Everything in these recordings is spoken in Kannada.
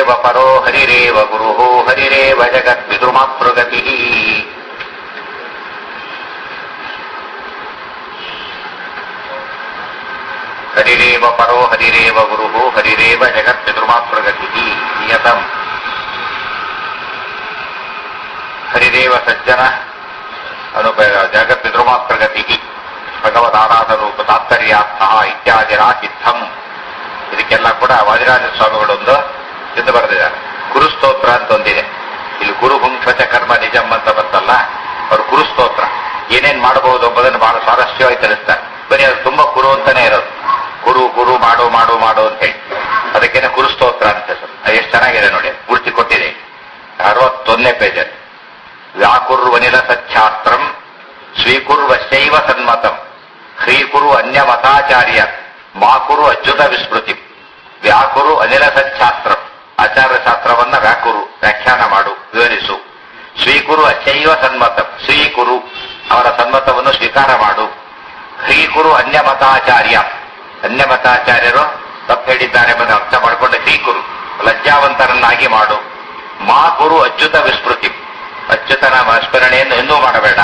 ಹರಿರೇವ ಪರೋ ಹರಿರೇವ ಗುರು ಹರಿರೇವ ಜಗತ್ ವಿದುಮಾಪ್ರಗತಿ ಹರಿರೇವ ಪರೋ ಹರಿರೇವ ಗುರು ಹರಿರೇವ ಜಗತ್ ವಿದುಮಾಪ್ರಗತಿ ನಿಯತಂ ಹರಿರೇವ ಸಜ್ಜನ ಅನುಪ ಜಗತ್ ವಿದುಮಾಪ್ರಗತಿ ಭಗವದಾರಾಧ ರೂಪ ತಾತ್ಪರ್ಯಾರ್ಥ ಇತ್ಯಾದಿರ ಸಿದ್ಧಂ ಇದಕ್ಕೆಲ್ಲ ಕೂಡ ವಾದಿರಾಜ ಸ್ವಾಮಿಗಳೊಂದು ಎಂದು ಬರೆದಿದ್ದಾರೆ ಗುರುಸ್ತೋತ್ರ ಅಂತ ಒಂದಿದೆ ಇಲ್ಲಿ ಗುರು ಹುಂಕ್ಷಚ ಕರ್ಮ ನಿಜಂ ಅಂತ ಬಂತಲ್ಲ ಅವರು ಗುರುಸ್ತೋತ್ರ ಏನೇನ್ ಮಾಡಬಹುದು ಎಂಬುದನ್ನು ಬಹಳ ಸ್ವಾರಸ್ಯವಾಗಿ ತಿಳಿಸ್ತಾರೆ ಬರೀ ಅದು ತುಂಬಾ ಗುರು ಅಂತಾನೆ ಇರೋದು ಗುರು ಗುರು ಮಾಡು ಮಾಡು ಮಾಡು ಅಂತ ಹೇಳಿ ಅದಕ್ಕೇನೆ ಗುರುಸ್ತೋತ್ರ ಅಂತ ಹೆಸರು ಅದು ಎಷ್ಟು ಚೆನ್ನಾಗಿದೆ ನೋಡಿ ಪೂರ್ತಿ ಕೊಟ್ಟಿದೆ ಅರವತ್ತೊಂದನೇ ಪೇಜ್ ಅಲ್ಲಿ ವ್ಯಾಕುರ್ವನಿಲ ಸಚ್ಛಾಸ್ತ್ರಂ ಸ್ವೀಕುರ್ವ ಶೈವ ಸನ್ಮತಂ ಹ್ರೀಕುರು ಅನ್ಯ ಮತಾಚಾರ್ಯ ಮಾಕುರು ಅಚ್ಯುತ ವಿಸ್ಮೃತಿ ವ್ಯಾಕುರು ಅನಿಲ ಸಚ್ಛಾಸ್ತ್ರ ಆಚಾರ್ಯ ಶಾಸ್ತ್ರವನ್ನ ವ್ಯಾಕುರು ವ್ಯಾಖ್ಯಾನ ಮಾಡು ವಿವರಿಸು ಸ್ವೀಕುರು ಅಚೈವ ಸನ್ಮತ ಸ್ವೀಕುರು ಅವರ ಸನ್ಮತವನ್ನು ಸ್ವೀಕಾರ ಮಾಡು ಹ್ರೀಕುರು ಅನ್ಯ ಮತಾಚಾರ್ಯ ಅನ್ಯ ಮತಾಚಾರ್ಯರು ತಪ್ಪು ಹೇಳಿದ್ದಾರೆ ಎಂಬುದನ್ನು ಅರ್ಥ ಮಾಡಿಕೊಂಡು ಹ್ರೀಕುರು ಲಜ್ಜಾವಂತರನ್ನಾಗಿ ಮಾಡು ಮಾ ಕುರು ಅಚ್ಯುತ ವಿಸ್ಮೃತಿ ಅಚ್ಯುತನ ಸ್ಮರಣೆಯನ್ನು ಎಂದೂ ಮಾಡಬೇಡ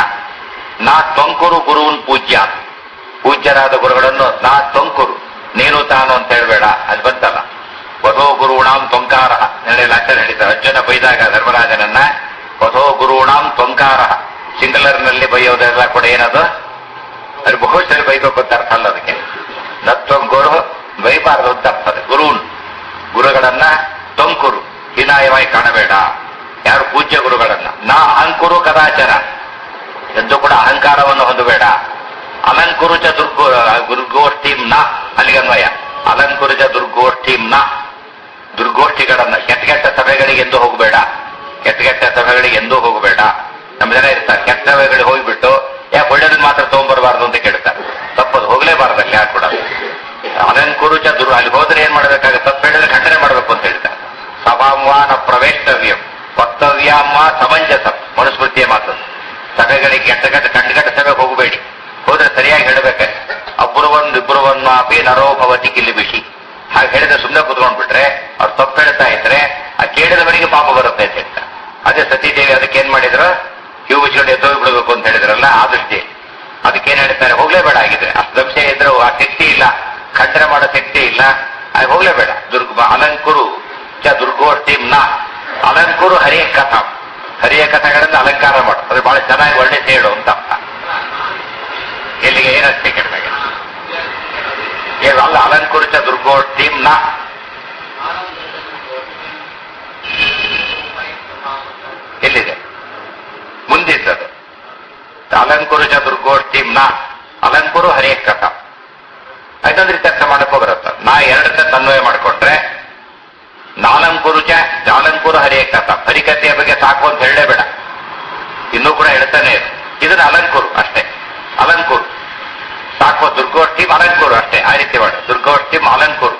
ನಾ ತೊಂಕುರು ಗುರುವನ್ ಪೂಜ್ಯ ಪೂಜ್ಯರಾದ ಗುರುಗಳನ್ನು ನಾ ತೊಂಕುರು ನೀನು ತಾನು ಅಂತ ಹೇಳ್ಬೇಡ ಅದು ಬಂತಲ್ಲ ವಧೋ ಗುರುಣಾಂ ತೊಂಕಾರ ನೆಲೆ ಲಾಚರ್ ಹೇಳಿದ್ದಾರೆ ಅರ್ಜುನ ಬೈದಾಗ ಧರ್ಮರಾಜನನ್ನ ವಧೋ ಗುರುಣಾಂ ತೊಂಕಾರ ಸಿಂಗಲರ್ನಲ್ಲಿ ಬೈಯೋದೆಲ್ಲ ಕೂಡ ಏನದು ಅದು ಬಹುಶಃ ಬೈಬೇಕು ಅಂತ ಅರ್ಥ ಅಲ್ಲ ಅದಕ್ಕೆ ನತ್ವಂ ಗುರು ಬೈಬಾರದು ಅಂತ ಅರ್ಥ ಅದು. ಗುರುನ್ ಗುರುಗಳನ್ನ ತೊಂಕುರು ಹೀನಾಯವಾಗಿ ಕಾಣಬೇಡ ಯಾರು ಪೂಜ್ಯ ಗುರುಗಳನ್ನ ನಾ ಅಹಂಕುರು ಕದಾಚರ ಎಂದು ಕೂಡ ಅಹಂಕಾರವನ್ನು ಹೊಂದಬೇಡ ಅಲಂಕುರುಚ ದುರ್ಗೋ ದುರ್ಗೋಷ್ಠಿಂ ನ ಅಲ್ಲಿಗನ್ವಯ ಅಲಂಕುರುಚ ದುರ್ಗೋಷ್ಠಿಂ ನ ದುರ್ಗೋಷ್ಠಿಗಳನ್ನ ಕೆಟ್ಟ ಕೆಟ್ಟ ಸಭೆಗಳಿಗೆ ಎಂದೂ ಹೋಗಬೇಡ ಕೆಟ್ಟ ಕೆಟ್ಟ ಸಭೆಗಳಿಗೆ ಎಂದೂ ಹೋಗಬೇಡ ನಮ್ಮ ಜನ ಇರ್ತಾರೆ ಕೆಟ್ಟ ಸಭೆಗಳಿಗೆ ಹೋಗ್ಬಿಟ್ಟು ಯಾಕೆ ಒಳ್ಳೇದನ್ನ ಮಾತ್ರ ತಗೊಂಡ್ಬರಬಾರ್ದು ಅಂತ ಕೇಳ್ತಾರೆ ತಪ್ಪದು ಹೋಗ್ಲೇಬಾರ್ದು ಅಲ್ಲಿ ಯಾರು ಕೂಡ ಅಲಂಕುರುಚ ದುರ್ ಅಲ್ಲಿ ಹೋದ್ರೆ ಏನ್ ಮಾಡ್ಬೇಕಾಗುತ್ತೆ ತಪ್ಪು ಹೇಳಿದ್ರೆ ಖಂಡನೆ ಮಾಡ್ಬೇಕು ಅಂತ ಹೇಳ್ತಾರೆ ಸಭಾಂವಾನ ಪ್ರವೇಷ್ಟವ್ಯಂ ವಕ್ತವ್ಯಾಮ ಸಮಂಜಸ ಮನುಸ್ಮೃತಿಯ ಮಾತು ಸಭೆಗಳಿಗೆ ಕೆಟ್ಟ ಕೆಟ್ಟ ಕಂಡುಗಟ್ಟ ಸಭೆಗೆ ಹೋಗಬೇಡಿ ಹೋದ್ರೆ ಸರಿಯಾಗಿ ಹೇಳಬೇಕು ಅಬ್ರುವನ್ ಇಬ್ರುವನ್ನಾಪಿ ನರೋ ಭವತಿ ಕಿಲ್ಲಿ ಬಿಷಿ ಹಾಗೆ ಹೇಳಿದ್ರೆ ಸುಮ್ಮನೆ ಕೂತ್ಕೊಂಡ್ಬಿಟ್ರೆ ಅವ್ರು ತಪ್ಪು ಹೇಳ್ತಾ ಇದ್ರೆ ಆ ಕೇಳಿದವರಿಗೆ ಪಾಪ ಬರುತ್ತೆ ಅಂತ ಹೇಳ್ತಾರೆ ಅದೇ ಸತೀದೇವಿ ಅದಕ್ಕೆ ಏನ್ ಮಾಡಿದ್ರು ಕ್ಯೂ ಮುಚ್ಕೊಂಡು ಎದ್ದೋಗಿ ಬಿಡಬೇಕು ಅಂತ ಹೇಳಿದ್ರಲ್ಲ ಆ ದೃಷ್ಟಿ ಅದಕ್ಕೇನ್ ಹೇಳ್ತಾರೆ ಹೋಗ್ಲೇಬೇಡ ಆಗಿದ್ರೆ ಅಷ್ಟು ದಂಶೆ ಇದ್ರೆ ಆ ಶಕ್ತಿ ಇಲ್ಲ ಖಂಡನೆ ಮಾಡೋ ಶಕ್ತಿ ಇಲ್ಲ ಆಗ ಹೋಗ್ಲೇಬೇಡ ದುರ್ಗ ಅಲಂಕುರು ಚ ದುರ್ಗೋಷ್ಠಿ ನ ಅಲಂಕುರು ಹರಿಯ ಕಥಾ ಹರಿಯ ಕಥೆಗಳನ್ನು ಅಲಂಕಾರ ಮಾಡು ಅದು ಬಹಳ ಚೆನ್ನಾಗಿ ವರ್ಣಿಸಿ ಹೇಳು ಅಂತ ಅರ್ಥ ಎಲ್ಲಿಗೆ ಏನಷ್ಟೇ ಕೆಟ್ಟದಾಗ ಏನು ಅಲ್ಲ ಅಲಂಕುರಿತ ದುರ್ಗೋಷ್ಠಿ ನ ಎಲ್ಲಿದೆ ಮುಂದಿದ್ದದು ಅಲಂಕುರುಜ ದುರ್ಗೋಷ್ಠಿ ನ ಅಲಂಕುರು ಹರಿಯ ಕಥಾ ಐದೊಂದು ರೀತಿ ಅರ್ಥ ಮಾಡಕ್ಕೋ ಬರುತ್ತೆ ನಾ ಎರಡಕ್ಕೆ ತನ್ವಯ ಮಾಡಿಕೊಟ್ರೆ ನಾಲಂಕುರುಚ ಜಾಲಂಕುರು ಹರಿಯ ಕಥಾ ಹರಿಕಥೆಯ ಬಗ್ಗೆ ಸಾಕು ಅಂತ ಹೇಳಲೇಬೇಡ ಇನ್ನೂ ಕೂಡ ಹೇಳ್ತಾನೆ ಇರು. ಇದನ್ನ ಅಲಂಕುರು ಅಷ್ಟೇ ಅಲಂಕುರು ಸಾಕು ದುರ್ಗೋಷ್ಠಿ ಅಲಂಕುರು ಅಷ್ಟೇ ಆ ರೀತಿ ಮಾಡು ದುರ್ಗೋಷ್ಠಿ ಅಲಂಕುರು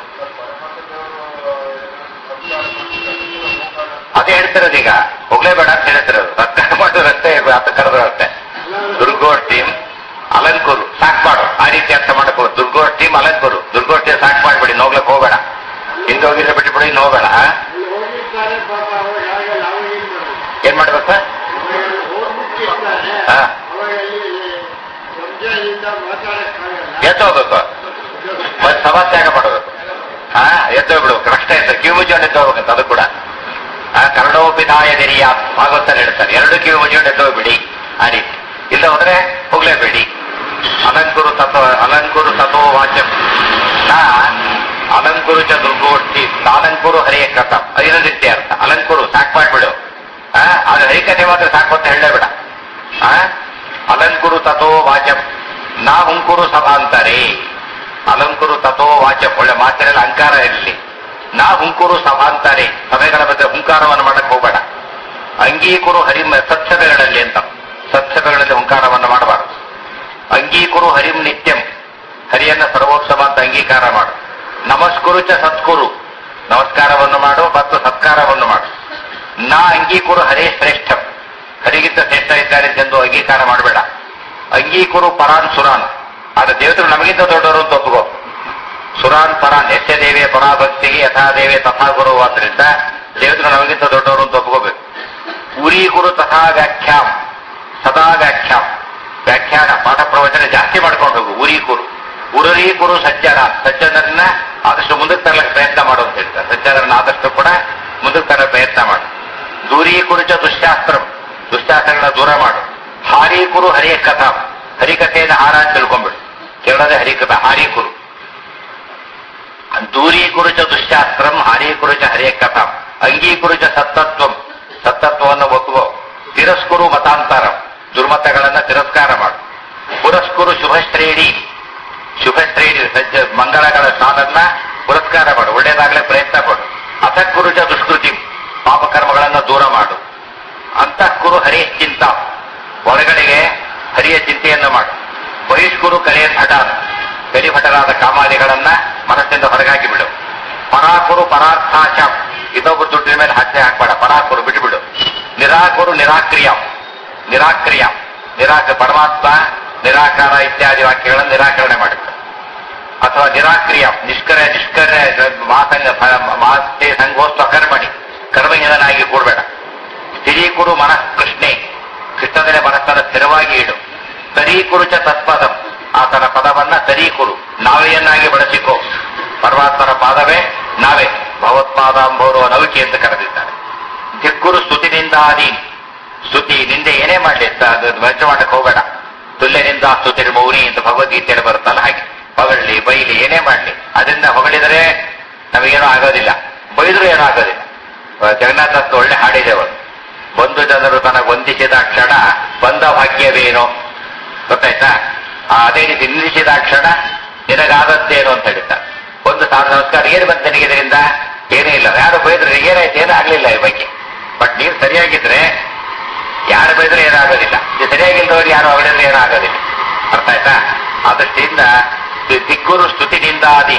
ಅದೇ ಹೇಳ್ತಿರೋದು ಈಗ ಹೋಗ್ಲೇಬೇಡ ಅಂತ ಹೇಳ್ತಿರೋದು ಸತ್ಕಾರ ಮಾಡೋದು ಅಷ್ಟೇ ಅಂತ ಕರೆದ್ರು ಅಷ್ಟೇ ದುರ್ಗೋಷ್ಠಿ ಅಲಂಕುರು ಸಾಕ್ ಮಾಡು ಆ ರೀತಿ ಅರ್ಥ ಮಾಡಬೇಕು ದುರ್ಗೋಷ್ಠಿ ಅಲಂಕುರು ದುರ್ಗೋಷ್ಠಿ ಸಾಕ್ ಮಾಡ್ಬಿಡಿ ನೋಗ್ಲಕ್ ಹೋಗ್ಬೇಡ ಹಿಂದೆ ಹೋಗಿದ್ರೆ ಬಿಟ್ಟುಬಿಡಿ ಇನ್ನು ಹೋಗ್ಬೇಡ ಆ? ಅಲ್ಲಿ ಹೋಗಿರ್ತಾರೆ ಪಾಪ ಅವ್ರು ಯಾವಾಗ ನಾವು ಏನ್ ಮಾಡೋದು ಏನ್ ಮಾಡ್ಬೇಕು ಹೋಗ್ಬಿಟ್ಟಿರ್ತಾರೆ ಹಾ. ಅವಾಗ ಅಲ್ಲಿ ಸಂಜೆಯಿಂದ ಮಾತಾಡಕ್ಕಾಗಲ್ಲ ಎದ್ದು ಹೋಗ್ಬೇಕು ಮತ್ತೆ ಸಭಾತ್ಯಾಗ ಮಾಡಬೇಕು ಹಾ ಎದ್ದು ಬಿಡ್ಬೇಕು ಕಷ್ಟ ಇರ್ತದೆ ಕಿವಿ ಮುಚ್ಚಿಕೊಂಡು ಎದ್ದು ಹೋಗ್ಬೇಕಂತ ಅದು ಕೂಡ ಆ ಕರ್ಣೋಪಿದಾಯ ದೆರಿಯ ಭಾಗವತಲ್ಲಿ ಹೇಳ್ತಾರೆ ಎರಡು ಕಿವಿ ಮುಚ್ಚಿಕೊಂಡು ಎದ್ದು ಹೋಗ್ಬಿಡಿ ಆ ರೀತಿ ಇಲ್ಲ ಹೋದ್ರೆ ಹೋಗ್ಲೇಬೇಡಿ ಅಲಂಕುರು ತತ್ವ ಅಲಂಕುರು ತತ್ವ ವಾಚ್ಯ ನಾ ಅಲಂಕುರು ಚ ದುರ್ಗೋಷ್ಠಿ ಅಲಂಕುರು ಹರಿಯ ಕಥ ಐದೊಂದು ರೀತಿ ಅರ್ಥ ಅಲಂಕುರು ಸಾಕ್ ಮಾಡ್ಬಿಡು ಆ ಅದು ಹರಿಕಥೆ ಮಾತ್ರ ಸಾಕು ಅಂತ ಹೇಳಲೇಬೇಡ ಆ ಅಲಂಕುರು ತಥೋ ವಾಚಂ ನಾ ಹುಂಕುರು ಸಭಾಂತರೇ ಅಲಂಕುರು ತಥೋ ವಾಚಂ ಒಳ್ಳೆ ಮಾತಿನಲ್ಲಿ ಅಹಂಕಾರ ಇರಲಿ ನಾ ಹುಂಕುರು ಸಭಾಂತರೇ ಸಭೆಗಳ ಬಗ್ಗೆ ಹುಂಕಾರವನ್ನು ಮಾಡಕ್ ಹೋಗಬೇಡ ಅಂಗೀಕುರು ಹರಿಂ ಸತ್ಸಭೆಗಳಲ್ಲಿ ಅಂತ ಸತ್ಸಭೆಗಳಲ್ಲಿ ಹುಂಕಾರವನ್ನು ಮಾಡಬಾರದು ಅಂಗೀಕುರು ಹರಿಂ ನಿತ್ಯಂ ಹರಿಯನ್ನ ಸರ್ವೋತ್ಸವ ಅಂತ ಅಂಗೀಕಾರ ಮಾಡು ನಮಸ್ಕುರು ಚ ಸತ್ಕುರು ನಮಸ್ಕಾರವನ್ನು ಮಾಡು ಮತ್ತು ಸತ್ಕಾರವನ್ನು ಮಾಡು ನಾ ಅಂಗೀಕುರು ಹರೇ ಶ್ರೇಷ್ಠಂ ಹರಿಗಿಂತ ಶ್ರೇಷ್ಠ ಇದ್ದಾರೆ ಎಂದು ಅಂಗೀಕಾರ ಮಾಡಬೇಡ ಅಂಗೀಕುರು ಪರಾನ್ ಸುರಾನ್ ಆದ್ರೆ ದೇವತೆಗಳು ನಮಗಿಂತ ದೊಡ್ಡವರು ಅಂತ ಒಪ್ಪುಗೋ ಸುರಾನ್ ಪರಾನ್ ಎಷ್ಟೇ ದೇವಿಯ ಪರಾಭಕ್ತಿಗೆ ಯಥಾ ದೇವಿಯ ತಥಾ ಗುರು ಆದ್ರಿಂದ ದೇವತೆಗಳು ನಮಗಿಂತ ದೊಡ್ಡವರು ಅಂತ ಒಪ್ಕೋಬೇಕು ಉರೀಕುರು ತಥಾ ವ್ಯಾಖ್ಯಾಂ ಸದಾ ವ್ಯಾಖ್ಯಾಂ ವ್ಯಾಖ್ಯಾನ ಪಾಠ ಪ್ರವಚನ ಜಾಸ್ತಿ ಮಾಡ್ಕೊಂಡು ಹೋಗು ಉರೀಕುರು ಉರರೀಕುರು ಸಜ್ಜನ ಸಜ್ಜನರನ್ನ ಆದಷ್ಟು ಮುಂದಕ್ಕೆ ತರಲಿಕ್ಕೆ ಪ್ರಯತ್ನ ಮಾಡು ಅಂತ ಹೇಳ್ತಾರೆ ಸಜ್ಜನರನ್ನ ಆದಷ್ಟು ಕೂಡ ಮುಂದಕ್ಕೆ ತರಲು ಪ್ರಯತ್ನ ಮಾಡು ದೂರೀಕುರು ಚ ದುಶ್ಶಾಸ್ತ್ರ ದುಶ್ಶಾಸ್ತ್ರಗಳನ್ನ ದೂರ ಮಾಡು ಹಾರೀಕುರು ಹರಿಯ ಕಥಾ ಹರಿಕಥೆಯನ್ನು ಹಾರ ಅಂತ ತಿಳ್ಕೊಂಡ್ಬಿಡು ಕೇಳೋದೇ ಹರಿಕಥಾ ಹಾರೀಕುರು ದೂರೀಕುರು ಚ ದುಶ್ಶಾಸ್ತ್ರಂ ಹಾರೀಕುರು ಚ ಹರಿಯ ಕಥಾ ಅಂಗೀಕುರು ಚ ಸತ್ತತ್ವಂ ಸತ್ತತ್ವವನ್ನು ಒಪ್ಪುವ ತಿರಸ್ಕುರು ಮತಾಂತರ ದುರ್ಮತಗಳನ್ನ ತಿರಸ್ಕಾರ ಮಾಡು ಪುರಸ್ಕುರು ಶುಭಶ್ರೇಣಿ ಶುಭಶ್ರೇಣಿ ಸಜ್ಜ ಮಂಗಳಗಳ ಸಾಧನ್ನ ಪುರಸ್ಕಾರ ಮಾಡು ಒಳ್ಳೇದಾಗಲೇ ಪ್ರಯತ್ನ ಪಡು ಅಸತ್ಕುರು ಚ ದುಷ್ಕೃತಿ ಪಾಪಕರ್ಮಗಳನ್ನ ದೂರ ಮಾಡು ಅಂತಃಕುರು ಹರಿಯ ಚಿಂತ ಹೊರಗಡೆಗೆ ಹರಿಯ ಚಿಂತೆಯನ್ನು ಮಾಡು ಬಹಿಷ್ಕುರು ಕಲೆಯ ಹಠ ಕಲಿಭಟರಾದ ಕಾಮಾದಿಗಳನ್ನ ಮನಸ್ಸಿಂದ ಹೊರಗಾಗಿ ಬಿಡು ಪರಾಕುರು ಪರಾರ್ಥಾಚ ಇನ್ನೊಬ್ಬರು ದುಡ್ಡಿನ ಮೇಲೆ ಹಚ್ಚೆ ಹಾಕ್ಬೇಡ ಪರಾಕುರು ಬಿಟ್ಟುಬಿಡು ನಿರಾಕುರು ನಿರಾಕ್ರಿಯ ನಿರಾಕ್ರಿಯ ನಿರಾಕ ಪರಮಾತ್ಮ ನಿರಾಕಾರ ಇತ್ಯಾದಿ ವಾಕ್ಯಗಳನ್ನು ನಿರಾಕರಣೆ ಮಾಡುತ್ತೆ ಅಥವಾ ನಿರಾಕ್ರಿಯ ನಿಷ್ಕರ ನಿಷ್ಕರ ಮಾಸಂಗ ಮಾತೆ ಸಂಗೋಸ್ತ ಕರ್ಮಣಿ ಕರ್ಮಹೀನನಾಗಿ ಕೂಡಬೇಡ ಸ್ಥಿರೀಕುರು ಮನಃ ಕೃಷ್ಣೆ ಕೃಷ್ಣದರೆ ಮನಸ್ಸನ್ನು ಸ್ಥಿರವಾಗಿ ಇಡು ತರೀಕುರು ಚ ತತ್ಪದಂ ಆತನ ಪದವನ್ನ ತರೀಕುರು ನಾವೆಯನ್ನಾಗಿ ಬಳಸಿಕೋ ಪರಮಾತ್ಮನ ಪಾದವೇ ನಾವೇ ಭಗವತ್ಪಾದಾಂಬೋರುವ ನೌಕೆ ಅಂತ ಕರೆದಿದ್ದಾರೆ ದಿಕ್ಕುರು ಸ್ತುತಿನಿಂದ ಆದಿ ಸ್ತುತಿ ನಿಂದೆ ಏನೇ ಮಾಡ್ಲಿ ಅದು ವೆಚ್ಚ ಮಾಡಕ್ಕೆ ಹೋಗಬೇಡ ತುಲ್ಯನಿಂದ ಸ್ತುತಿ ಮೌನಿ ಅಂತ ಭಗವದ್ಗೀತೆಯಲ್ಲಿ ಬರುತ್ತಲ್ಲ ಹಾಗೆ ಹೊಗಳ್ಳಿ ಬೈಲಿ ಏನೇ ಮಾಡ್ಲಿ ಅದರಿಂದ ಹೊಗಳಿದರೆ ನಮಗೇನೂ ಆಗೋದಿಲ್ಲ ಬೈದ್ರು ಏನೂ ಆಗೋದಿಲ್ಲ ಜಗನ್ನಾಥ ಅಂತ ಒಳ್ಳೆ ಹಾಡಿದೆ ಅವರು ಬಂಧು ಜನರು ತನಗೆ ವಂದಿಸಿದ ಕ್ಷಣ ಬಂದ ಭಾಗ್ಯವೇನೋ ಗೊತ್ತಾಯ್ತಾ ಆ ಅದೇ ರೀತಿ ನಿಲ್ಲಿಸಿದ ಕ್ಷಣ ನಿನಗಾದದ್ದೇನು ಅಂತ ಹೇಳ್ತಾರೆ ಒಂದು ಸಾವಿರ ನಮಸ್ಕಾರ ಏನು ಬಂತು ನನಗೆ ಇದರಿಂದ ಏನೂ ಇಲ್ಲ ಯಾರು ಬೈದ್ರೆ ಏನಾಯ್ತು ಏನೂ ಆಗ್ಲಿಲ್ಲ ಈ ಬಗ್ಗೆ ಬಟ್ ನೀನು ಸರಿಯಾಗಿದ್ರೆ ಯಾರು ಬೈದ್ರೆ ಏನಾಗೋದಿಲ್ಲ ನೀವು ಸರಿಯಾಗಿಲ್ದವ್ರು ಯಾರು ಹೊಗಳಿದ್ರೆ ಏನೂ ಆಗೋದಿಲ್ಲ ಅರ್ಥ ಆಯ್ತಾ ಆ ದೃಷ್ಟಿಯಿಂದ ದಿ- ದಿಕ್ಕುರು ಸ್ತುತಿನಿಂದ ಆದಿ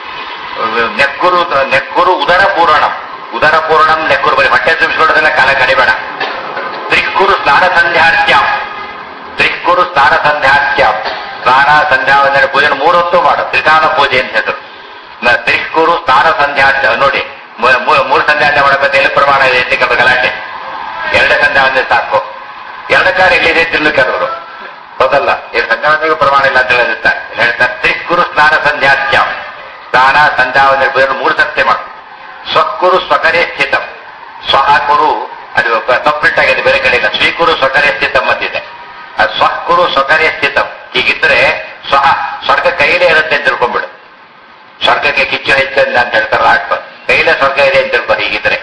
ನೆಕ್ಕುರು ನೆಕ್ಕುರು ಉದರ ಪೂರಣಂ ಉದರ ಪೂರಣಂ ನೆಕ್ಕುರು ಬರೀ ಹೊಟ್ಟೆ ತುಂಬಿಸ್ಕೊಳ್ಳೋದೆಲ್ಲ ಕಾಲ ಕಡಿಬೇಡ ತ್ರಿಕ್ಕುರು ಸ್ನಾನ ಸಂಧ್ಯಾರ್ಚ್ಯಂ ತ್ರಿಕ್ಕುರು ಸ್ನಾನ ಸಂಧ್ಯಾರ್ಚ್ಯಂ ಸ್ನಾನ ಸಂಧ್ಯಾ ವಂದನೆ ಪೂಜೆ ಮೂರೊತ್ತು ಮಾಡು ತ್ರಿಕಾಲ ಪೂಜೆ ಅಂತ ಹೆಸರು ನ- ತ್ರಿಕ್ಕುರು ಸ್ನಾನ ಸಂಧ್ಯಾರ್ಚ ನೋಡಿ ಮೂ- ಮೂ- ಮೂರು ಸಂಧ್ಯಾವಂದನೆ ಮಾಡಬೇಕು ಎಲ್ಲಿ ಪ್ರಮಾಣ ಇದೆ ಅಂತ ಕೆಲವು ಗಲಾಟೆ ಎರಡೇ ಸಂಧ್ಯಾವಂದನೆ ಸಾಕು ಎರಡು ಕಾಲ ಎಲ್ಲಿದೆ ತಿನ್ಲಿಕ್ಕೆ ಅವರು ಹೌದಲ್ಲ ಏನು ಸಂಧ್ಯಾವಂದನೆಗೂ ಪ್ರಮಾಣ ಇಲ್ಲ ಅಂತ ಹೇಳಿರ್ತಾರೆ ಇಲ್ಲಿ ಹೇಳ್ತಾರೆ ತ್ರಿಕ್ಕುರು ಸ್ನಾನ ಸಂಧ್ಯಾರ್ಚ್ಯಂ ಸ್ನಾನ ಸಂಧ್ಯಾವಂದನೆ ಪೂಜೆ ಮೂರು ಸತ್ಯ ಮಾಡು ಸ್ವಕ್ಕುರು ಸ್ವಕರೇ ಸ್ಥಿತಂ ಸ್ವಹ ಕುರು ಅದು ತಪ್ಪಿಟ್ಟಾಗಿದೆ ಬೇರೆ ಕಡೆ ಇಲ್ಲ ಸ್ವೀಕುರು ಸ್ವಕರೇ ಸ್ಥಿತಂ ಅಂತಿದೆ ಅದು ಸ್ವಕ್ಕುರು ಸ್ವಕರೇ ಸ್ಥಿತಂ ಹೀಗಿದ್ರೆ ಸ್ವಹ ಸ್ವರ್ಗ ಕೈಲೇ ಇರುತ್ತೆ ಅಂತ ತಿಳ್ಕೊಂಡ್ಬಿಡು ಸ್ವರ್ಗಕ್ಕೆ ಕಿಚ್ಚು ಹೆಚ್ಚಲ್ಲ ಅಂತ ಹೇಳ್ತಾರೆ ಆಟ್ಪ ಕೈಲೇ ಸ್ವರ್ಗ ಇದೆ ಅಂತ ತಿಳ್ಕೊಂಡು ಹೀಗಿದ್ರೆ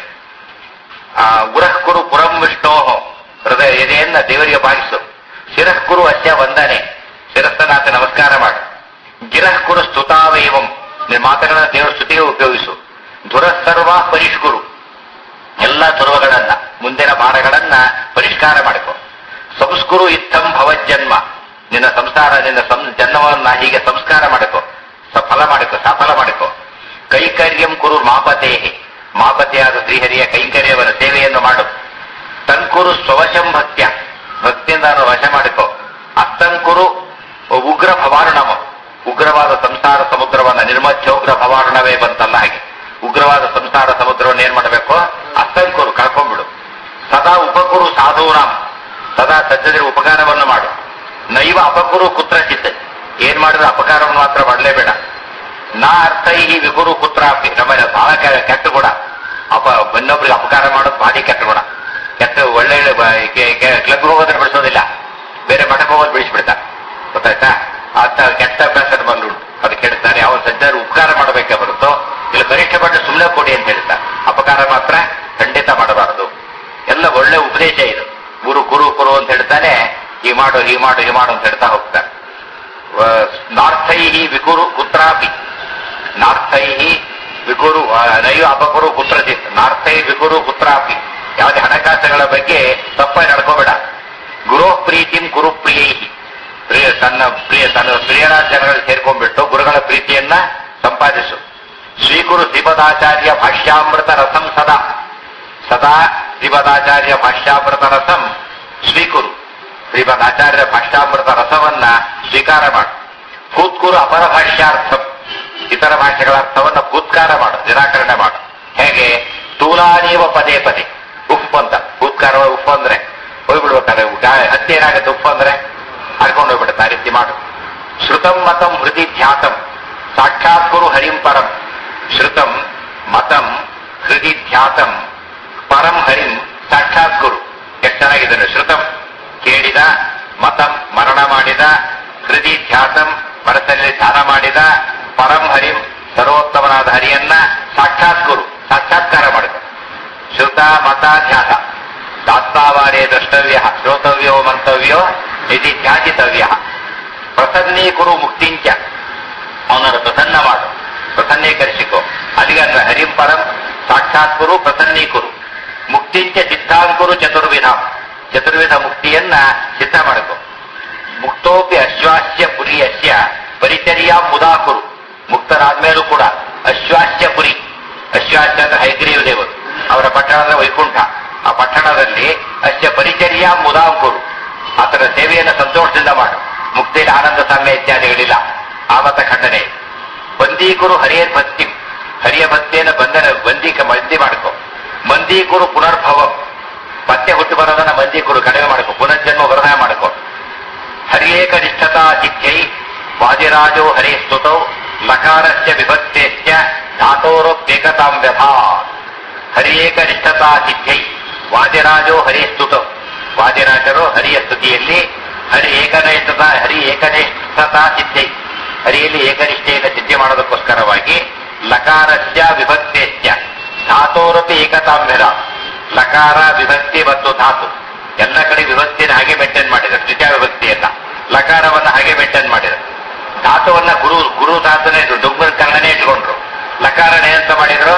ಆ ಉರಃ ಕುರು ಪುರಂ ವಿಷ್ಣೋ ಹೃದಯ ಎದೆಯನ್ನ ದೇವರಿಗೆ ಭಾಗಿಸು ಶಿರಃ ಕುರು ಅಸ್ಯ ವಂದನೆ ಶಿರಸ್ಥನಾಥ ನಮಸ್ಕಾರ ಮಾಡು ಗಿರಃ ಕುರು ಸ್ತುತಾವೇವಂ ನಿನ್ನ ಮಾತುಗಳನ್ನ ದೇವರ ಸ್ತುತಿಗೆ ಉಪಯೋಗಿಸು ದುರಸರ್ವ ಪರಿಷ್ಕುರು ಎಲ್ಲ ದುರ್ವಗಳನ್ನ ಮುಂದಿನ ಭಾರಗಳನ್ನ ಪರಿಷ್ಕಾರ ಮಾಡಿಕೊ ಸಂಸ್ಕುರು ಇತ್ತಂ ಭವಜ್ಜನ್ಮ ನಿನ್ನ ಸಂಸಾರ ನಿನ್ನ ಸಂ ಜನ್ಮವನ್ನ ಹೀಗೆ ಸಂಸ್ಕಾರ ಮಾಡಿಕೊ ಸಫಲ ಮಾಡಿಕೊ ಸಫಲ ಮಾಡಿಕೊ ಕೈಕರ್ಯಂ ಕುರು ಮಾಪತೇಹಿ ಮಾಪತೆಯಾದ ಶ್ರೀಹರಿಯ ಕೈಂಕರ್ಯವರ ಸೇವೆಯನ್ನು ಮಾಡು ತಂಕುರು ಸ್ವವಶಂ ಭಕ್ತ್ಯ ಭಕ್ತಿಯಿಂದ ಅವನು ವಶ ಮಾಡಿಕೊ ಅಸ್ತಂಕುರು ಉಗ್ರ ಭವಾರುಣಮ ಉಗ್ರವಾದ ಸಂಸಾರ ಸಮುದ್ರವನ್ನ ನಿರ್ಮಚ್ಚೋಗ್ರ ಭವಾರುಣವೇ ಬಂತಲ್ಲ ಹಾಗೆ ಉಗ್ರವಾದ ಸಂಸಾರ ಸಮುದ್ರವನ್ನು ಏನ್ ಮಾಡಬೇಕು ಅಸ್ತಂಕುರು ಕಳ್ಕೊಂಡ್ಬಿಡು ಸದಾ ಉಪಕುರು ಸಾಧೂನಾಂ ಸದಾ ಸಜ್ಜನಿಗೆ ಉಪಕಾರವನ್ನು ಮಾಡು ನೈವ ಅಪಕುರು ಕುತ್ರಚಿತ್ ಏನ್ ಮಾಡಿದ್ರೆ ಅಪಕಾರವನ್ನು ಮಾತ್ರ ಮಾಡಲೇಬೇಡ ನಾ ಅರ್ಥ ಈ ವಿಗುರು ಕುತ್ರಾಪಿ ನಮ್ಮ ಬಹಳ ಕೆ- ಕೆಟ್ಟ ಗುಣ ಅಪ ಇನ್ನೊಬ್ರಿಗೆ ಅಪಕಾರ ಮಾಡೋದು ಭಾರಿ ಕೆಟ್ಟ ಗುಣ ಕೆಟ್ಟ ಒಳ್ಳೆ ಕ್ಲಬ್ ಹೋಗೋದ್ರೆ ಬಿಡಿಸೋದಿಲ್ಲ ಬೇರೆ ಮಠಕ್ಕೆ ಹೋಗೋದು ಬಿಡಿಸ್ಬಿಡ್ತಾರೆ ಗೊತ್ತಾಯ್ತಾ ಅಂತ ಕೆಟ್ಟ ಅಭ್ಯಾಸ ನಮ್ಮಲ್ಲಿ ಉಂಟು ಅದು ಕೆಡ್ತಾರೆ ಅವನ ಸಜ್ಜರು ಉಪಕಾರ ಮಾಡಬೇಕೇ ಹೊರತು ಇಲ್ಲಿ ಗರಿಷ್ಠ ಪಟ್ಟು ಸುಮ್ಮನೆ ಕೊಡಿ ಅಂತ ಹೇಳ್ತಾರೆ ಅಪಕಾರ ಮಾತ್ರ ಖಂಡಿತ ಮಾಡಬಾರದು ಎಲ್ಲ ಒಳ್ಳೆ ಉಪದೇಶ ಇದು ಗುರು ಕುರು ಕುರು ಅಂತ ಹೇಳ್ತಾನೆ ಈ ಮಾಡು ಈ ಮಾಡು ಈ ಮಾಡು ಅಂತ ಹೇಳ್ತಾ ಹೋಗ್ತಾರೆ ವ- ನಾರ್ಥೈಹಿ ವಿಕುರು ಕುತ್ರಾಪಿ ನಾರ್ಥೈಹಿ ವಿಕುರು ಆ, ನೈವ ಅಪಕುರು ಕುತ್ರಚಿತ್ ನಾರ್ಥೈ ವಿಕುರು ಕುತ್ರಾಪಿ ಯಾವುದೇ ಹಣಕಾಸುಗಳ ಬಗ್ಗೆ ತಪ್ಪಾಗಿ ನಡ್ಕೋಬೇಡ ಗುರು ಪ್ರೀತಿಂ ಕುರು ಪ್ರಿಯೈಹಿ ಪ್ರಿಯ ತನ್ನ ಪ್ರಿಯ ತನ್ನ ಪ್ರಿಯರಾದ ಜನರಲ್ಲಿ ಸೇರ್ಕೊಂಡ್ಬಿಟ್ಟು ಗುರುಗಳ ಪ್ರೀತಿಯನ್ನ ಸಂಪಾದಿಸು ಶ್ರೀಗುರು ಶ್ರೀಪದಾಚಾರ್ಯ ಭಾಷ್ಯಾಮೃತ ರಸಂ ಸದಾ ಸದಾ ಶ್ರೀಪದಾಚಾರ್ಯ ಭಾಷ್ಯಾಮೃತ ರಸಂ ಸ್ವೀಕುರು ಶ್ರೀಪದಾಚಾರ್ಯ ಭಾಷ್ಯಾಮೃತ ರಸವನ್ನ ಸ್ವೀಕಾರ ಮಾಡು ಭೂತ್ಕುರು ಅಪರ ಭಾಷ್ಯಾರ್ಥಂ ಇತರ ಭಾಷೆಗಳ ಅರ್ಥವನ್ನ ಭೂತ್ಕಾರ ಮಾಡು ನಿರಾಕರಣೆ ಮಾಡು ಹೇಗೆ ಸ್ಥೂಲಾನೀವ ಪದೇ ಪದೇ ಉಪ್ಪು ಅಂತ ಉಪ್ಕಾರ ಉಪ್ಪು ಅಂದ್ರೆ ಹೋಗ್ಬಿಡ್ಬೇಕಾದ್ರೆ ಗಾ- ಹತ್ತಿ ಏನಾಗುತ್ತೆ ಉಪ್ಪು ಅಂದ್ರೆ ಹರ್ಕೊಂಡು ಹೋಗ್ಬಿಡುತ್ತೆ ಆ ರೀತಿ ಮಾಡು ಶ್ರುತಂ ಮತಂ ಹೃದಿ ಧ್ಯಾತಂ ಸಾಕ್ಷಾತ್ ಗುರು ಹರಿಂ ಪರಂ ಶ್ರುತಂ ಮತಂ ಹೃದಿ ಧ್ಯಾತಂ ಪರಂ ಹರಿಂ ಸಾಕ್ಷಾತ್ ಗುರು ಎಷ್ಟು ಚೆನ್ನಾಗಿದೆ ಶ್ರುತಂ ಕೇಳಿದ ಮತಂ ಮರಣ ಮಾಡಿದ ಹೃದಿ ಧ್ಯಾತಂ ಮನಸ್ಸಲ್ಲಿ ಧ್ಯಾನ ಮಾಡಿದ ಪರಂ ಹರಿಂ ಸರ್ವೋತ್ತಮನಾದ ಹರಿಯನ್ನ ಸಾಕ್ಷಾತ್ ಗುರು ಸಾಕ್ಷಾತ್ಕಾರ ಮಾಡಿದ ಶ್ರುತ ಮತ ಧ್ಯಾತ ದಾಸ್ತಾವಾರೇ ದ್ರಷ್ಟವ್ಯ ಶ್ರೋತವ್ಯೋ ಮಂತವ್ಯೋ ಇತಿ ಧ್ಯಾಜಿತವ್ಯ ಪ್ರಸನ್ನೀಕುರು ಮುಕ್ತಿಂಚ ಅವನನ್ನು ಪ್ರಸನ್ನ ಮಾಡು ಪ್ರಸನ್ನೀಕರಿಸಿಕೋ ಅಲ್ಲಿಗೆ ಅಂದ್ರೆ ಹರಿಂ ಪರಂ ಸಾಕ್ಷಾತ್ ಕುರು ಪ್ರಸನ್ನೀಕುರು ಮುಕ್ತಿಂಚ ಸಿದ್ಧಾಂಕುರು ಚತುರ್ವಿಧ ಚತುರ್ವಿಧ ಮುಕ್ತಿಯನ್ನ ಸಿದ್ಧ ಮಾಡಿಕೊ ಮುಕ್ತೋಪಿ ಅಶ್ವಾಸ್ಯ ಪುರಿಯಸ್ಯ ಪರಿಚರ್ಯ ಮುದಾಕುರು ಮುಕ್ತರಾದ್ಮೇಲೂ ಕೂಡ ಅಶ್ವಾಸ್ಯ ಪುರಿ ಅಶ್ವಾಸ್ಯ ಅಂದ್ರೆ ಹೈಗ್ರೀವ ದೇವರು ಅವರ ಪಟ್ಟಣ ಅಂದ್ರೆ ವೈಕುಂಠ ಆ ಪಟ್ಟಣದಲ್ಲಿ ಅಶ್ಯ ಪರಿಚರ್ಯ ಮುದಾಂಕುರು ಆತನ ಸೇವೆಯನ್ನು ಸಂತೋಷದಿಂದ ಮಾಡು ಮುಕ್ತಿಯಲ್ಲಿ ಆನಂದ ಸಾಮ್ಯ ಇತ್ಯಾದಿಗಳಿಲ್ಲ ಆವತ್ತ ಖಂಡನೆ ಬಂದೀಕುರು ಹರಿಯ ಭಕ್ತಿ ಹರಿಯ ಭಕ್ತಿಯನ್ನು ಬಂಧನ ಬಂದಿ ಬಂದಿ ಮಾಡ್ಕೊ ಮಂದೀಕುರು ಪುನರ್ಭವ ಮತ್ತೆ ಹುಟ್ಟು ಬರೋದನ್ನ ಮಂದೀಕುರು ಕಡಿಮೆ ಮಾಡ್ಕೊ ಪುನರ್ಜನ್ಮ ವರದಾಯ ಮಾಡ್ಕೊ ಹರಿಯೇಕ ನಿಷ್ಠತಾ ಸಿದ್ಧೈ ವಾದಿರಾಜೋ ಹರೇ ಸ್ತುತೌ ಲಕಾರಸ್ಯ ವಿಭಕ್ತೇಶ್ಚ ಧಾತೋರಪ್ಯೇಕತಾಂ ವ್ಯಥಾ ಹರಿಯೇಕ ನಿಷ್ಠತಾ ಸಿದ್ಧೈ ವಾದಿರಾಜೋ ಹರೇ ಸ್ತುತೌ ವಾದಿರಾಜರು ಹರಿಯ ಸ್ತುತಿಯಲ್ಲಿ ಹರಿ ಏಕನಿಷ್ಠತಾ ಹರಿ ಏಕನಿಷ್ಠತಾ ಸಿದ್ಧೈ ಹರಿಯಲ್ಲಿ ಏಕನಿಷ್ಠೆಯನ್ನು ಸಿದ್ಧಿ ಮಾಡೋದಕ್ಕೋಸ್ಕರವಾಗಿ ಲಕಾರಸ್ಯ ವಿಭಕ್ತೇಶ್ಚ ಧಾತೋರಪಿ ಏಕತಾಂಬ್ಯರ ಲಕಾರ ವಿಭಕ್ತಿ ಮತ್ತು ಧಾತು ಎಲ್ಲ ಕಡೆ ವಿಭಕ್ತಿಯನ್ನು ಹಾಗೆ ಮೇಂಟೈನ್ ಮಾಡಿದರು ದ್ವಿತೀಯ ವಿಭಕ್ತಿಯನ್ನ ಲಕಾರವನ್ನ ಹಾಗೆ ಮೇಂಟೈನ್ ಮಾಡಿದರು ಧಾತುವನ್ನ ಗುರು ಗುರು ಧಾತುನೇ ಡುಂಬರ ಕರ್ಣನೆ ಇಟ್ಕೊಂಡ್ರು ಲಕಾರನೇ ಅಂತ ಮಾಡಿದ್ರು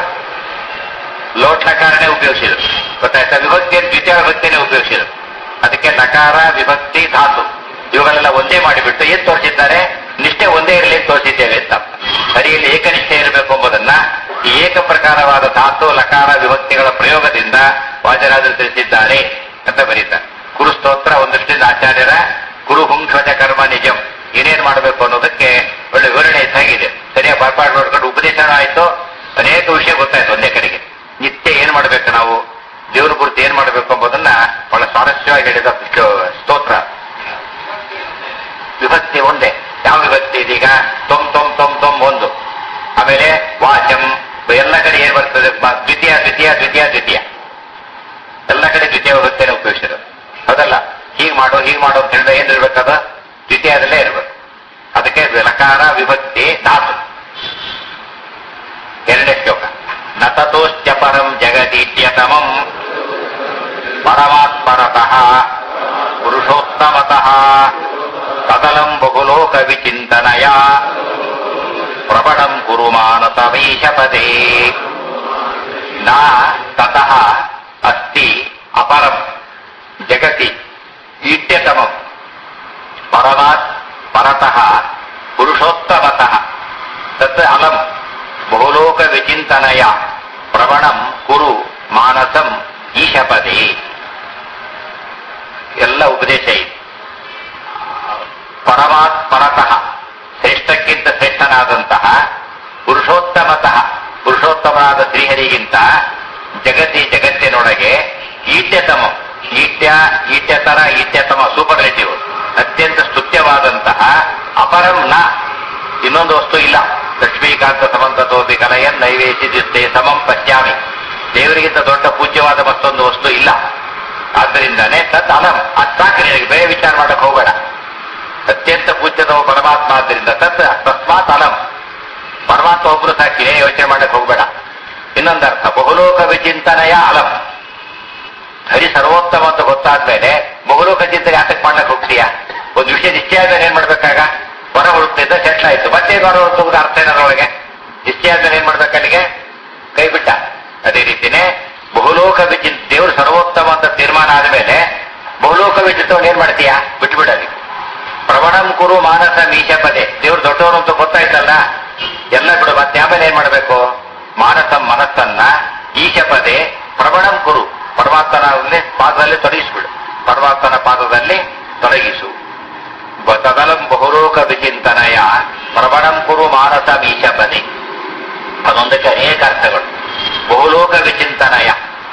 ಲೋಟ್ ಲಕಾರನೇ ಉಪಯೋಗಿಸಿದ್ರು ಗೊತ್ತಾಯ್ತಾ ವಿಭಕ್ತಿಯನ್ನು ದ್ವಿತೀಯ ವಿಭಕ್ತಿಯನ್ನೇ ಉಪಯೋಗಿಸಿದ್ರು ಅದಕ್ಕೆ ಲಕಾರ ವಿಭಕ್ತಿ ಧಾತು ಇವುಗಳೆಲ್ಲ ಒಂದೇ ಮಾಡಿಬಿಟ್ಟು ಏನ್ ತೋರಿಸಿದ್ದಾರೆ ನಿಷ್ಠೆ ಒಂದೇ ಇರಲಿ ಅಂತ ತೋರಿಸಿದ್ದೇವೆ ಅಂತ ಹರಿಯಲ್ಲಿ ಏಕನಿಷ್ಠೆ ಇರಬೇಕು ಎಂಬುದನ್ನ ಈ ಏಕ ಪ್ರಕಾರವಾದ ಧಾತು ಲಕಾರ ವಿಭಕ್ತಿಗಳ ಪ್ರಯೋಗದಿಂದ ವಾಜರಾಜರು ತಿಳಿಸಿದ್ದಾರೆ ಅಂತ ಬರೀತಾರೆ ಕುರು ಸ್ತೋತ್ರ ಒಂದಷ್ಟಿಂದ ಆಚಾರ್ಯರ ಗುರು ಹುಂಧ್ವಜ ಕರ್ಮ ನಿಜಂ ಏನೇನ್ ಮಾಡಬೇಕು ಅನ್ನೋದಕ್ಕೆ ಒಳ್ಳೆ ವಿವರಣೆ ಇದ್ದಾಗಿದೆ ಸರಿಯಾಗಿ ಬರ್ಪಾಡು ನೋಡ್ಕೊಂಡು ಉಪದೇಶ ಆಯ್ತು ಅನೇಕ ವಿಷಯ ಗೊತ್ತಾಯ್ತು ಒಂದೇ ಕಡೆಗೆ ನಿತ್ಯ ಏನ್ ಮಾಡ್ಬೇಕು ನಾವು ದೇವ್ರ ಕುರಿತು ಏನ್ ಮಾಡ್ಬೇಕು ಎಂಬುದನ್ನ ಬಹಳ ಸ್ವಾರಸ್ಯವಾಗಿ ಹೇಳಿದ ಸ್ತೋತ್ರ ವಿಭಕ್ತಿ ಒಂದೇ ಯಾವ ವಿಭಕ್ತಿ ಇದೀಗ ತೊಮ್ ತೊಮ್ ತೊಮ್ ತೊಮ್ ಒಂದು ಆಮೇಲೆ ವಾಚಂ ಎಲ್ಲ ಕಡೆ ಏನ್ ಬರ್ತದೆ ಬ- ದ್ವಿತೀಯ ದ್ವಿತೀಯ ದ್ವಿತೀಯ ದ್ವಿತೀಯ ಎಲ್ಲ ಕಡೆ ದ್ವಿತೀಯ ವಿಭಕ್ತಿಯನ್ನು ಉಪಯೋಗಿಸಿದ್ರು ಹೌದಲ್ಲ ಹೀಗ್ ಮಾಡು ಹೀಗ್ ಮಾಡು ಅಂತ ಹೇಳಿದ್ರೆ ಏನ್ ಇರ್ಬೇಕದ ದ್ವಿತೀಯದಲ್ಲೇ ಇರ್ಬೇಕು ಅದಕ್ಕೆ ಲಕಾರ ವಿಭಕ್ತಿ ಧಾತು ಎರಡನೇ ಶ್ಲೋಕ ನತತೋಶ್ಚ ಪರಂ ಜಗದೀತ್ಯತಮಂ ಪರಮಾತ್ಮರತಃ ಪುರುಷೋತ್ತಮತಃ ಸಕಲಂ ಬಹುಲೋಕ ವಿಚಿಂತನಯ ಪ್ರಬಣಂ ಕುರು ಮಾನತಮೀಶಪದೇ ನ ತತಃ ಅಸ್ತಿ ಅಪರಂ ಜಗತಿ ಈಟ್ಯತಮಂ ಪರಮಾತ್ ಪರತಃ ಪುರುಷೋತ್ತಮತಃ ತತ್ ಅಲಂ ಬಹುಲೋಕ ವಿಚಿಂತನಯ ಪ್ರವಣಂ ಕುರು ಮಾನಸಂ ಈಶಪದೇ ಎಲ್ಲ ಉಪದೇಶ ಇದೆ ಪರಮಾತ್ ಪರತಃ ಶ್ರೇಷ್ಠಕ್ಕಿಂತ ಶ್ರೇಷ್ಠನಾದಂತಹ ಪುರುಷೋತ್ತಮತಃ ಪುರುಷೋತ್ತಮನಾದ ಶ್ರೀಹರಿಗಿಂತ ಜಗತಿ ಜಗತ್ತಿನೊಳಗೆ ಈಟ್ಯತಮ ಈಟ್ಯ ಈಟ್ಯತರ ಈಟ್ಯತಮ ಸೂಪರ್ಲೇಟಿವ್ ಅತ್ಯಂತ ಸ್ತುತ್ಯವಾದಂತಹ ಅಪರಂ ನ ಇನ್ನೊಂದು ವಸ್ತು ಇಲ್ಲ ಲಕ್ಷ್ಮೀಕಾಂತ ಸಮಂತತೋಪಿ ಕಲಯನ್ ನೈವೇದ್ಯದಿಷ್ಟೇ ಸಮಂ ಪಶ್ಯಾಮಿ ದೇವರಿಗಿಂತ ದೊಡ್ಡ ಪೂಜ್ಯವಾದ ಮತ್ತೊಂದು ವಸ್ತು ಇಲ್ಲ ಆದ್ದರಿಂದಾನೆ ತತ್ ಅಲಂ ಅದ್ ಸಾಕ್ರಿ ನಿನಗೆ ಬೇರೆ ವಿಚಾರ ಮಾಡಕ್ ಹೋಗಬೇಡ ಅತ್ಯಂತ ಪೂಜ್ಯತಮ ಪರಮಾತ್ಮ ಆದ್ದರಿಂದ ತತ್ ತಸ್ಮಾತ್ ಅಲಂ ಪರಮಾತ್ಮ ಒಬ್ರು ಸಾಕಿ ಯೋಚನೆ ಮಾಡಕ್ ಹೋಗ್ಬೇಡ ಇನ್ನೊಂದರ್ಥ ಬಹುಲೋಕ ವಿಚಿಂತನೆಯ ಅಲಂ ಹರಿ ಸರ್ವೋತ್ತಮ ಅಂತ ಗೊತ್ತಾದ್ಮೇಲೆ ಬಹುಲೋಕ ಚಿಂತನೆ ಯಾತಕ್ ಮಾಡ್ಲಕ್ ಹೋಗ್ತೀಯಾ ಒಂದು ವಿಷಯ ನಿಶ್ಚಯ ಆದ್ಮೇಲೆ ಏನ್ ಮಾಡ್ಬೇಕಾಗ ಹೊರ ಹುಡುಕ್ತಿದ್ದ ಸೆಟ್ಲ್ ಆಯ್ತು ಮತ್ತೆ ಹೊರ ಹುಡುಕುವುದು ಅರ್ಥ ಏನದ್ರೊಳಗೆ ನಿಶ್ಚಯ ಆದ್ಮೇಲೆ ಏನ್ ಮಾಡ್ಬೇಕು ಅಲ್ಲಿಗೆ ಕೈ ಬಿಟ್ಟ ಅದೇ ರೀತಿನೇ ಬಹುಲೋಕ ವಿಚಿಂತ ದೇವರು ಸರ್ವೋತ್ತಮ ಅಂತ ತೀರ್ಮಾನ ಆದ್ಮೇಲೆ ಬಹುಲೋಕ ವಿಚಿತವನ್ನ ಏನ್ ಮಾಡ್ತೀಯಾ ಬಿಟ್ಬಿಡಲಿ ಪ್ರವಣಂ ಕುರು ಮಾನಸ ಮೀಶ ಪದೇ ದೇವ್ರು ದೊಡ್ಡವರು ಅಂತ ಗೊತ್ತಾಯ್ತಲ್ಲ ಎಲ್ಲ ಬಿಡು ಮತ್ತೆ ಆಮೇಲೆ ಏನ್ ಮಾಡ್ಬೇಕು ಮಾನಸ ಮನಸ್ಸನ್ನ ಈಶ ಪದೇ ಪ್ರವಣಂ ಕುರು ಪರಮಾತ್ಮನ ಪಾದದಲ್ಲಿ ತೊಡಗಿಸ್ಬಿಡು ಪರಮಾತ್ಮನ ಪಾದದಲ್ಲಿ ತೊಡಗಿಸು ಬ- ತದಲಂ ಬಹುಲೋಕ ವಿಚಿಂತನಯ ಪ್ರವಣಂ ಕುರು ಮಾನಸ ಮೀಶ ಪದೇ ಅದೊಂದಕ್ಕೆ ಅನೇಕ ಅರ್ಥಗಳು ಬಹುಲೋಕ ವಿಚಿಂತನಯ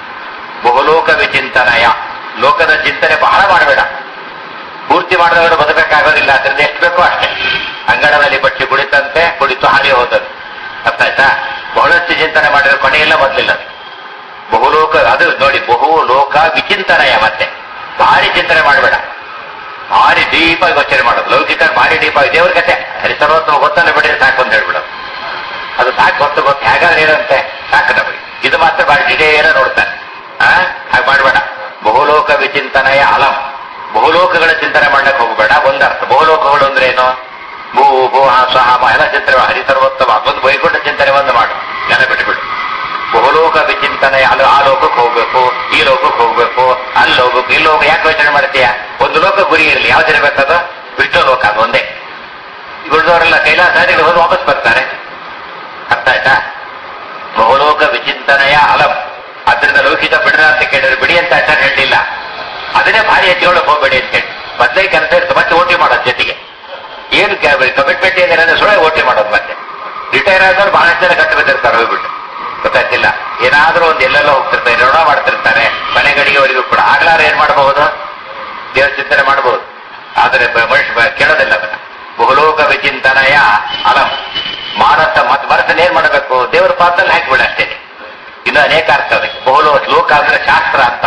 ಬಹುಲೋಕ ವಿಚಿಂತನಯ ಲೋಕದ ಚಿಂತನೆ ಬಹಳ ಮಾಡಬೇಡ ಪೂರ್ತಿ ಮಾಡಿದವರು ಬದುಕಕ್ಕಾಗೋದಿಲ್ಲ ಅದ್ರಿಂದ ಎಷ್ಟು ಬೇಕೋ ಅಷ್ಟೇ ಅಂಗಡದಲ್ಲಿ ಬಚ್ಚಿ ಕುಳಿತಂತೆ ಕುಳಿತು ಹಾರಿ ಹೋದದ್ದು ಅರ್ಥ ಆಯ್ತಾ ಬಹಳಷ್ಟು ಚಿಂತನೆ ಮಾಡಿದ್ರೆ ಕೊನೆಯೆಲ್ಲ ಮೊದಲಿಲ್ಲ ಬಹುಲೋಕ ಅದು ನೋಡಿ ಬಹು ಲೋಕ ವಿಚಿಂತನಯ ಮತ್ತೆ ಭಾರಿ ಚಿಂತನೆ ಮಾಡಬೇಡ ಭಾರಿ ಡೀಪಾಗಿ ಯೋಚನೆ ಮಾಡೋದು ಲೌಕಿಕ ಭಾರಿ ಡೀಪಾಗಿ ದೇವ್ರ ಕತೆ ಹರಿಸರ್ವತ್ವ ಗೊತ್ತಲ್ಲ ಬಿಡಿ ಸಾಕು ಅಂತ ಹೇಳ್ಬಿಡೋದು ಅದು ಸಾಕು ಗೊತ್ತು ಗೊತ್ತು ಹೇಗಾದ್ರೆ ಏನಂತೆ ಸಾಕು ನಮಗೆ ಇದು ಮಾತ್ರ ಭಾರಿ ಡಿಡೇರ ನೋಡ್ತಾನೆ ಆ ಹಾಗೆ ಮಾಡಬೇಡ ಬಹುಲೋಕ ವಿಚಿಂತನೆಯ ಅಲಂ ಬಹುಲೋಕಗಳ ಚಿಂತನೆ ಮಾಡಕ್ಕೆ ಹೋಗಬೇಡ ಒಂದರ್ಥ ಬಹುಲೋಕಗಳು ಅಂದ್ರೆ ಏನು ಭೂ ಭೂ ಸ್ವಹ ಎಲ್ಲ ಚಿಂತನೆ ಮಾಡು. ಹರಿಸರ್ವೋತ್ತಮ ಅದೊಂದು ವೈಕುಂಠ ಚಿಂತನೆ ಒಂದು ಮಾಡು ನೆನ ಬಿಟ್ಬಿಡು ಬಹುಲೋಕ ವಿಚಿಂತನೆ ಅಲ್ಲಿ ಆ ಲೋಕಕ್ಕೆ ಹೋಗ್ಬೇಕು ಈ ಲೋಕಕ್ಕೆ ಹೋಗ್ಬೇಕು ಅಲ್ಲಿ ಹೋಗ್ಬೇಕು ಇಲ್ಲಿ ಹೋಗ್ಬೇಕು ಯಾಕೆ ಯೋಚನೆ ಮಾಡ್ತೀಯ ಒಂದು ಲೋಕ ಗುರಿ ಇರಲಿ ಯಾವ್ದಿರ್ಬೇಕದು ವಿಷ್ಣು ಲೋಕ ಅದು ಒಂದೇ ಉಳಿದವರೆಲ್ಲ ಕೈಲಾಸಾದಿಗಳು ಹೋಗಿ ವಾಪಸ್ ಬರ್ತಾರೆ ಅರ್ಥ ಆಯ್ತಾ ಬಹುಲೋಕ ವಿಚಿಂತನೆಯ ಅಲಂ ಅದರಿಂದ ಲೌಕಿಕ ಬಿಡ್ರ ಅಂತ ಕೇಳಿದ್ರೆ ಬಿಡಿ ಅಂತ ಆಚಾರ ಹೇಳಿಲ್ಲ ಅದನ್ನೇ ಭಾರಿ ಎತ್ತಿಕೊಳ್ಳಕ್ ಹೋಗ್ಬೇಡಿ ಅಂತ ಹೇಳಿ ಮೊದಲೇ ಕೆಲಸ ಇರ್ತದೆ ಮತ್ತೆ ಓಟಿ ಮಾಡೋದು ಜೊತೆಗೆ ಏನು ಕಮಿಟ್ಮೆಂಟ್ ಏನಿಲ್ಲ ಅಂದ್ರೆ ಸುಳ್ಳೆ ಓಟಿ ಮಾಡೋದು ಮತ್ತೆ ರಿಟೈರ್ ಆದವ್ರು ಬಹಳಷ್ಟು ಜನ ಕಟ್ಟು ಬಿದ್ದಿರ್ತಾರೆ ಹೋಗ್ಬಿಟ್ಟು ಗೊತ್ತಾಗ್ತಿಲ್ಲ ಏನಾದ್ರೂ ಒಂದು ಎಲ್ಲೆಲ್ಲೋ ಹೋಗ್ತಿರ್ತಾರೆ ಋಣ ಮಾಡ್ತಿರ್ತಾರೆ ಮನೆಗಡಿಗೆವರೆಗೂ ಕೂಡ ಆಗ್ಲಾರ ಏನ್ ಮಾಡಬಹುದು ದೇವ್ರ ಚಿಂತನೆ ಮಾಡಬಹುದು ಆದರೆ ಬ- ಮನುಷ್ಯ ಬ- ಕೇಳೋದಿಲ್ಲ ಅದನ್ನ ಬಹುಲೋಕ ವಿಚಿಂತನಯ ಅಲಂ ಮಾನಸ ಮತ್ ಮನಸ್ಸನ್ನ ಏನ್ ಮಾಡಬೇಕು ದೇವರ ಪಾತ್ರದಲ್ಲಿ ಹಾಕಿಬಿಡ ಅಷ್ಟೇ ಇನ್ನು ಅನೇಕ ಅರ್ಥ ಅದಕ್ಕೆ ಬಹುಲೋ ಲೋಕ ಅಂದ್ರೆ ಶಾಸ್ತ್ರ ಅಂತ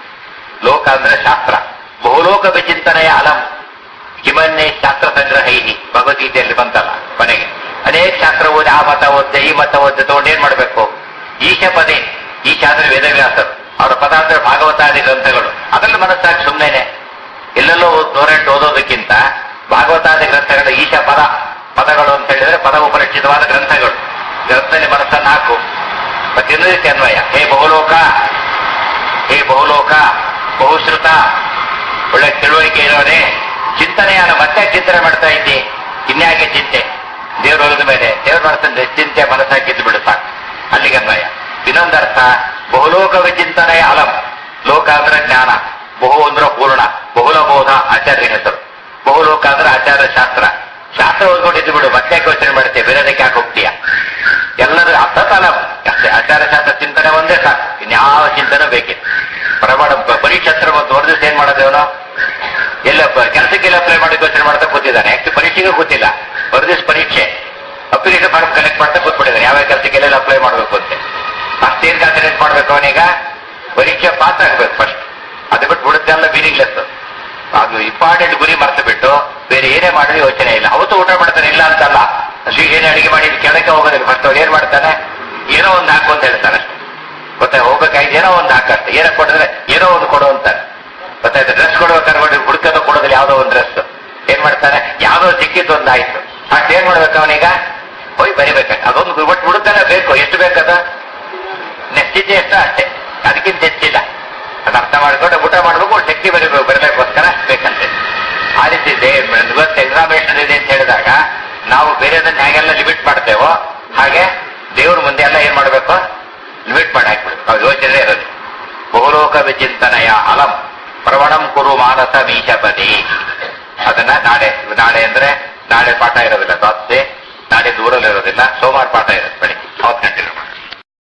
ಲೋಕ ಅಂದ್ರೆ ಶಾಸ್ತ್ರ ಬಹುಲೋಕ ವಿಚಿಂತನೆಯ ಅಲಂ ಕಿಮನ್ನೇ ಶಾಸ್ತ್ರ ಸಂಗ್ರಹೈ ಭಗವದ್ಗೀತೆಯಲ್ಲಿ ಬಂತಲ್ಲ ಕೊನೆಗೆ ಅನೇಕ ಶಾಸ್ತ್ರ ಓದಿ ಆ ಮತ ಓದ್ದೆ ಈ ಮತ ಓದ್ದೆ ತಗೊಂಡು ಏನ್ ಮಾಡ್ಬೇಕು ಈಶ ಪದೇ ಈಶ ಅಂದ್ರೆ ವೇದವ್ಯಾಸರು ಅವರ ಪದ ಅಂದ್ರೆ ಭಾಗವತಾದಿ ಗ್ರಂಥಗಳು ಅದ್ರಲ್ಲಿ ಮನಸ್ಸಾಗಿ ಸುಮ್ಮನೆ ಎಲ್ಲೆಲ್ಲೋ ಓದ್- ನೂರೆಂಟು ಓದೋದಕ್ಕಿಂತ ಭಾಗವತಾದಿ ಗ್ರಂಥಗಳ ಈಶ ಪದ ಪದಗಳು ಅಂತ ಹೇಳಿದ್ರೆ ಪದ ಉಪರಿಚಿತವಾದ ಗ್ರಂಥಗಳು ಗ್ರಂಥದಲ್ಲಿ ಮನಸ್ಸನ್ನು ಹಾಕು ಮತ್ತೆ ಇನ್ನೊಂದಕ್ಕೆ ಅನ್ವಯ ಹೇ ಬಹುಲೋಕ ಹೇ ಬಹುಲೋಕ ಬಹುಶ್ರುತ ಒಳ್ಳೆ ತಿಳುವಳಿಕೆ ಇರೋನೆ ಚಿಂತನೆಯನ್ನು ಮತ್ತೆ ಚಿಂತನೆ ಮಾಡ್ತಾ ಇದ್ದಿ ಇನ್ಯಾಕೆ ಚಿಂತೆ ದೇವ್ರ ಹೊಲದ ಮೇಲೆ ದೇವ್ರ ಮನಸ್ಸಿನ ಚಿಂತೆ ಮನಸ್ಸಾಕಿದ್ದು ಬಿಡು ಸಾಕು ಅಲ್ಲಿಗೆ ಅನ್ವಯ ಇನ್ನೊಂದರ್ಥ ಬಹುಲೋಕ ವಿಚಿಂತನೆಯ ಅಲಂ ಲೋಕ ಅಂದ್ರೆ ಜ್ಞಾನ ಬಹು ಅಂದ್ರೆ ಪೂರ್ಣ ಬಹುಲ ಬೋಧ ಆಚಾರ್ಯ ಹೆಸರು ಬಹುಲೋಕ ಅಂದ್ರೆ ಆಚಾರ್ಯ ಶಾಸ್ತ್ರ ಶಾಸ್ತ್ರ ಓದ್ಕೊಂಡಿದ್ದು ಬಿಡು ಮತ್ತೆ ಯಾಕೆ ಯೋಚನೆ ಮಾಡ್ತೀಯ ಬೇರೆದಕ್ಕೆ ಯಾಕೆ ಹೋಗ್ತೀಯ ಎಲ್ಲರೂ ಅರ್ಥತಲ ಅಷ್ಟೇ ಆಚಾರ ಶಾಸ್ತ್ರ ಚಿಂತನೆ ಒಂದೇ ಸಾಕು ಇನ್ಯಾವ ಚಿಂತನೆ ಬೇಕಿತ್ತು ಪ್ರಮಾಣ ಬ- ಪರೀಕ್ಷತ್ರ ಒಂದು ಒಂದು ದಿವಸ ಏನ್ ಮಾಡೋದು ಇವನು ಎಲ್ಲ ಬ- ಕೆಲಸಕ್ಕೆಲ್ಲ ಅಪ್ಲೈ ಮಾಡಿ ಯೋಚನೆ ಮಾಡ್ತಾ ಕೂತಿದ್ದಾನೆ ಆಕ್ಚುಲಿ ಪರೀಕ್ಷೆಗೆ ಕೂತಿಲ್ಲ ಒಂದು ದಿವಸ ಪರೀಕ್ಷೆ ಅಪ್ಲಿಕೇಶನ್ ಫಾರ್ಮ್ ಕಲೆಕ್ಟ್ ಮಾಡ್ತಾ ಕೂತ್ಬಿಟ್ಟಿದ್ದಾನೆ ಯಾವ ಕೆಲಸಕ್ಕೆಲ್ಲ ಅಪ್ಲೈ ಮಾಡಬೇಕು ಅಂತ ಅಷ್ಟೇನ್ ಕಾನ್ಸಂಟ್ರೇಟ್ ಮಾಡ್ಬೇಕು ಅವನೀಗ ಪರೀಕ್ಷೆ ಪಾಸ್ ಆಗ್ಬೇಕು ಫಸ್ಟ್ ಅದು ಬಿಟ್ಟು ಬಿಡುತ್ತೆಲ್ಲ ಮೀನಿಂಗ್ಲೆಸ್ ಅದು ಇಂಪಾರ್ಟೆಂಟ್ ಗುರಿ ಮರ್ತು ಬಿಟ್ಟು ಬೇರೆ ಏನೇ ಮಾಡಿದ್ರೆ ಯೋಚನೆ ಇಲ್ಲ ಅವತ್ತು ಊಟ ಮಾಡ್ತಾನೆ ಇಲ್ಲ ಅಂತಲ್ಲ ಅಷ್ಟು ಏನೇ ಅಡಿಗೆ ಮಾಡಿ ಕೆಳಕ್ಕೆ ಹೋಗೋದಿಲ್ಲ ಫಸ್ಟ್ ಅವ್ರು ಏನ್ ಮಾಡ್ತಾನೆ ಏನೋ ಒಂದು ಹಾಕು ಅಂತ ಹೇಳ್ತಾನೆ ಅಷ್ಟೇ ಗೊತ್ತಾ ಹೋಗ್ಬೇಕಾಗಿ ಏನೋ ಒಂದು ಹಾಕಷ್ಟೆ ಏನೋ ಕೊಡಿದ್ರೆ ಏನೋ ಒಂದು ಕೊಡು ಅಂತಾನೆ ಗೊತ್ತಾಯ್ತು ಡ್ರೆಸ್ ಕೊಡ್ಬೇಕಾದ್ರೆ ನೋಡಿ ಹುಡುಕದ ಕೊಡೋದಿಲ್ಲ ಯಾವ್ದೋ ಒಂದು ಡ್ರೆಸ್ ಏನ್ ಮಾಡ್ತಾನೆ ಯಾವ್ದೋ ಸಿಕ್ಕಿದ್ದು ಒಂದು ಆಯ್ತು ಅಷ್ಟು ಏನ್ ಮಾಡ್ಬೇಕು ಅವನೀಗ ಹೋಗಿ ಬರಿಬೇಕು ಅದೊಂದು ಬಟ್ ಹುಡುಕನ ಬೇಕು ಎಷ್ಟು ಬೇಕದ ನೆಚ್ಚಿದ್ದೆ ಎಷ್ಟು ಅಷ್ಟೇ ಅದಕ್ಕಿಂತ ಹೆಚ್ಚಿಲ್ಲ ಅದು ಅರ್ಥ ಮಾಡ್ಕೊಂಡು ಊಟ ಮಾಡ್ಬೇಕು ಒಂದು ಶಕ್ತಿ ಬರೀಬೇಕು ಬರಲಿಕ್ಕೋಸ್ಕರ ಬೇಕಂತೆ ಆ ರೀತಿ ಇದೆ ಇವತ್ತು ಎಕ್ಸಾಮಿನೇಷನ್ ಇದೆ ಅಂತ ಹೇಳಿದಾಗ ನಾವು ಬೇರೆದನ್ನ ಹೇಗೆಲ್ಲ ಲಿಮಿಟ್ ಮಾಡ್ತೇವೋ ಹಾಗೆ ದೇವ್ರ ಮುಂದೆ ಎಲ್ಲ ಏನ್ ಮಾಡ್ಬೇಕು ಲಿಮಿಟ್ ಮಾಡಿ ಹಾಕ್ಬಿಡ್ಬೇಕು ನಾವು ಯೋಚನೆ ಇರೋದು ಬಹುಲೋಕ ವಿಚಿಂತನೆಯ ಅಲಂ ಪ್ರವಣಂ ಕುರು ಮಾನಸ ಮೀಶಪದಿ ಅದನ್ನ ನಾಳೆ ನಾಳೆ ಅಂದ್ರೆ ನಾಳೆ ಪಾಠ ಇರೋದಿಲ್ಲ ಜಾಸ್ತಿ ನಾಳೆ ದೂರಲ್ಲಿ ಇರೋದಿಲ್ಲ ಸೋಮವಾರ ಪಾಠ ಇರುತ್ತೆ ಬೆಳಿಗ್ಗೆ ಅವತ್ತು ಕಂಟಿನ್ಯೂ ಮಾಡಿ